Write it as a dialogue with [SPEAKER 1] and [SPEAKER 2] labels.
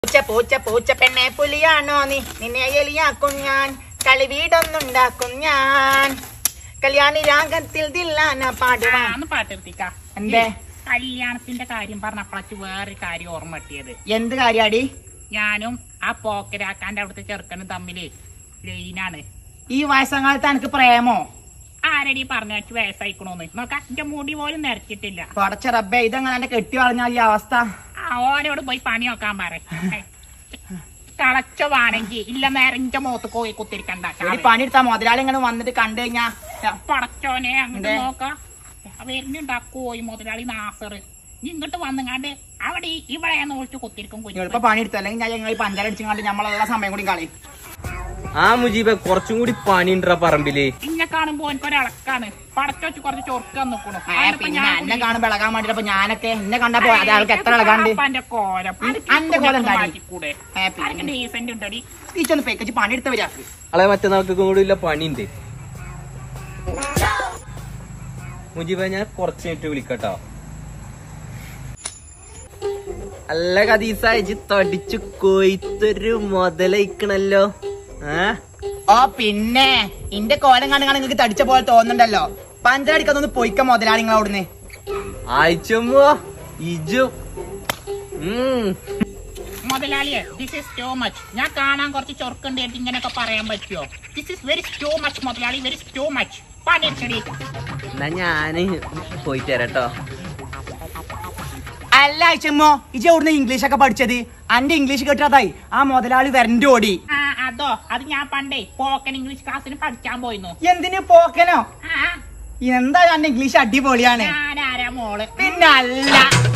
[SPEAKER 1] പൂച്ച പൂച്ച പൂച്ച പെണ്ണെ പുലിയാണോ നീ നിന്നെ എലിയാക്കും ഞാൻ കളി വീടൊന്നുണ്ടാക്കും ഞാൻ കല്യാണി രാഗത്തിൽ ദില്ലാന പാടുവാൻ
[SPEAKER 2] ആന്ന് പാട്ടെടുത്തിക്ക
[SPEAKER 1] എന്തേ
[SPEAKER 2] കല്യാണത്തിന്റെ കാര്യം പറഞ്ഞപ്പോഴേക്ക് വേറൊരു കാര്യം ഓർമ്മ കിട്ടിയത്
[SPEAKER 1] എന്ത് കാര്യാടി
[SPEAKER 2] ഞാനും ആ പോക്കരാക്കാന്റെ അവിടുത്തെ ചെറുക്കനും തമ്മില് ലൈനാണ്
[SPEAKER 1] ഈ വയസ്സങ്കാലത്ത് എനിക്ക് പ്രേമോ
[SPEAKER 2] ആരടി പറഞ്ഞ വയസ്സായിക്കണോന്ന് നോക്ക എന്റെ മുടി പോലും നിരച്ചിട്ടില്ല
[SPEAKER 1] പടച്ച റബ്ബേ ഇതെങ്ങനെ എന്റെ കെട്ടി പറഞ്ഞാൽ ഈ അവസ്ഥ
[SPEAKER 2] ആ ഓരോട് പോയി പണി നോക്കാൻ പറ കളച്ചവാണെങ്കിൽ ഇല്ല നേരന്റെ മുഖത്ത് പോയി കുത്തിരിക്കണ്ട
[SPEAKER 1] ഒരു പണിയെടുത്താ മുതലാളി ഇങ്ങനെ വന്നിട്ട് കണ്ടു കഴിഞ്ഞാ
[SPEAKER 2] പടച്ചോനെ അങ്ങോട്ട്
[SPEAKER 1] എന്തേ?
[SPEAKER 2] നോക്കാം വരുന്നുണ്ടാ കോയി മുതലാളി നാസറ് നീ ഇങ്ങോട്ട് വന്നുങ്ങാണ്ട് അവിടെ ഈ- ഇവിടെ നോളിച്ച് കുത്തിരിക്കും കുഞ്ഞു
[SPEAKER 1] എളുപ്പം പണിയെടുത്തു അല്ലെങ്കിൽ ഞാൻ ഞങ്ങൾ പഞ്ചാര അടിച്ചുകൊണ്ട് നമ്മളെല്ലാം സമയം കൂടി കളയും
[SPEAKER 3] ആ മുജീബെ കുറച്ചും കൂടി പണിയുണ്ടാ പറമ്പില്
[SPEAKER 2] ഇന്നെ കാണുമ്പോ എനിക്കൊരിളക്കാണ് പടച്ചു വെച്ച് കുറച്ച് ചൊറുക്കാൻ നിക്കണു
[SPEAKER 1] ഏ, പിന്നെ എന്നെ കാണുമ്പോ ഇളകാൻ വേണ്ടിട്ട് അപ്പൊ ഞാനൊക്കെ എന്നെ കണ്ടപ്പോ അയാൾക്ക് എത്ര ഇളകാണ്ട്
[SPEAKER 2] അന്റെ കോലം
[SPEAKER 1] അന്റെ കോലം എന്താടി?
[SPEAKER 2] മാറ്റിക്കൂടെ
[SPEAKER 1] ഏ, പിന്നെ.
[SPEAKER 2] ഡീസന്റ് ഉണ്ടടി
[SPEAKER 1] ടീച്ചൊന്ന് പേക്കച്ച് പണിയെടുത്ത വരാ
[SPEAKER 3] അളെ മറ്റന്നാൾക്ക് കൂടി ഇല്ല പണിയുണ്ട് മുജീബ ഞാൻ കുറച്ച് മിനിറ്റ് വിളിക്കട്ടോ അല്ല കദീസ ഇജ് തടിച്ചു കൊയ്ത്തൊരു മുതലയിക്കണല്ലോ ഏ
[SPEAKER 1] ഓ പിന്നെ ഇന്റെ കോലം കാണുക നിങ്ങൾക്ക് തടിച്ച പോലെ തോന്നുന്നുണ്ടല്ലോ പഞ്ചാടിക്കൊന്ന് പൊയ്ക്ക മുതലാളി നിങ്ങൾ അവിടുന്ന്
[SPEAKER 3] ആയിച്ചമ്മോ ഇജു ഉം
[SPEAKER 2] മുതലാളിയെ ദിസ് ഇസ് ടു മച്ച് ഞാൻ കാണാൻ കുറച്ച് ചൊറുക്കുണ്ട് ഇങ്ങനെയൊക്കെ പറയാൻ പറ്റുമോ this is very too much മുതലാളി വെരി ടു മച്ച് പണിയെടുക്കടി
[SPEAKER 3] എന്നാ ഞാന് പോയിട്ട് തരാട്ടോ
[SPEAKER 1] അല്ല അയച്ചമ്മോ ഇജ അവിടുന്ന് ഇംഗ്ലീഷ് ഒക്കെ പഠിച്ചത് അന്റെ ഇംഗ്ലീഷ് കേട്ടാതായി ആ മുതലാളി വരണ്ട് ഓടി
[SPEAKER 2] ആ അതോ അത് ഞാൻ പണ്ടേ പോക്കൻ ഇംഗ്ലീഷ് ക്ലാസ്സിന് പഠിക്കാൻ പോയിരുന്നു
[SPEAKER 1] എന്തിനു പോക്കനോ
[SPEAKER 2] ആ
[SPEAKER 1] എന്താ അന്റെ ഇംഗ്ലീഷ് അടിപൊളിയാണ്
[SPEAKER 2] ഞാനാരാ മോള്
[SPEAKER 1] പിന്നെ അല്ല